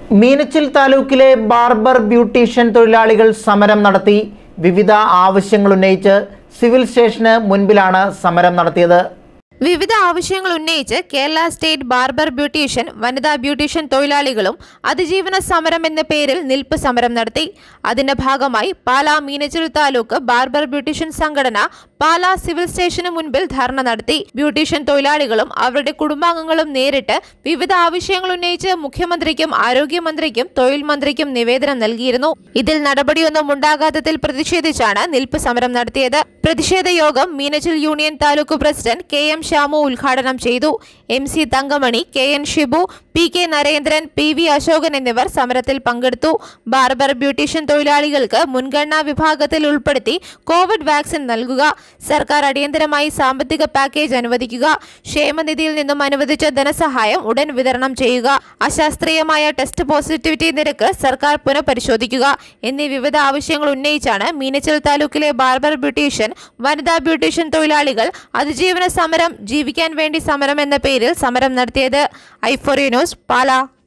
മീനച്ചിൽ താലൂക്കിലെ barber beautician തൊഴിലാളികൾ സമരം നടത്തി വിവിധ ആവശ്യങ്ങൾ ഉന്നയിച്ച് സിവിൽ സ്റ്റേഷന് മുൻപിലാണ് സമരം നടത്തിയത് വിവിധ ആവശ്യങ്ങൾ ഉന്നയിച്ച് കേരള സ്റ്റേറ്റ് ബാർബർ ബ്യൂട്ടീഷ്യൻ വനിതാ ബ്യൂട്ടീഷ്യൻ തൊഴിലാളികളും അതിജീവന സമരം എന്ന പേരിൽ നിൽപ്പ് സമരം നടത്തി അതിന്റെ ഭാഗമായി പാലാ മീനച്ചിൽ താലൂക്ക് ബാർബർ ബ്യൂട്ടീഷ്യൻ സംഘടന പാലാ സിവിൽ സ്റ്റേഷന് മുൻപിൽ ധർണ നടത്തി ബ്യൂട്ടീഷ്യൻ തൊഴിലാളികളും അവരുടെ കുടുംബാംഗങ്ങളും നേരിട്ട് വിവിധ ആവശ്യങ്ങൾ ഉന്നയിച്ച് മുഖ്യമന്ത്രിക്കും ആരോഗ്യമന്ത്രിക്കും തൊഴിൽ മന്ത്രിക്കും നിവേദനം നൽകിയിരുന്നു ഇതിൽ നടപടിയൊന്നും ഉണ്ടാകാത്തതിൽ പ്രതിഷേധിച്ചാണ് നിൽപ്പ് സമരം നടത്തിയത് പ്രതിഷേധ യോഗം Meenachil union taluk president K M Shyamu ഉദ്ഘാടനം ചെയ്തു M C Thankamani K N Shibu P K Narendran P V Ashokan എന്നിവർ സമരത്തിൽ പങ്കെടുത്തു ബാർബർ ബ്യൂട്ടീഷ്യൻ തൊഴിലാളികൾക്ക് മുൻഗണനാ വിഭാഗത്തിൽ ഉൾപ്പെടുത്തി കോവിഡ് വാക്സിൻ നൽകുക സർക്കാർ അടിയന്തരമായി സാമ്പത്തിക പാക്കേജ് അനുവദിക്കുക ക്ഷേമനിധിയിൽ നിന്നും അനുവദിച്ച ധനസഹായം ഉടൻ വിതരണം ചെയ്യുക അശാസ്ത്രീയമായ ടെസ്റ്റ് പോസിറ്റിവിറ്റി നിരക്ക് സർക്കാർ പുനഃപരിശോധിക്കുക എന്നീ വിവിധ ആവശ്യങ്ങൾ ഉന്നയിച്ചാണ് മീനച്ചിൽ താലൂക്കിലെ ബാർബർ ബ്യൂട്ടീഷ്യൻ വനിതാ ബ്യൂട്ടീഷ്യൻ തൊഴിലാളികൾ അതിജീവന സമരം ജീവിക്കാൻ വേണ്ടി സമരം എന്ന പേരിൽ സമരം നടത്തിയത് ഐഫോറിയ ന്യൂസ് പാലാ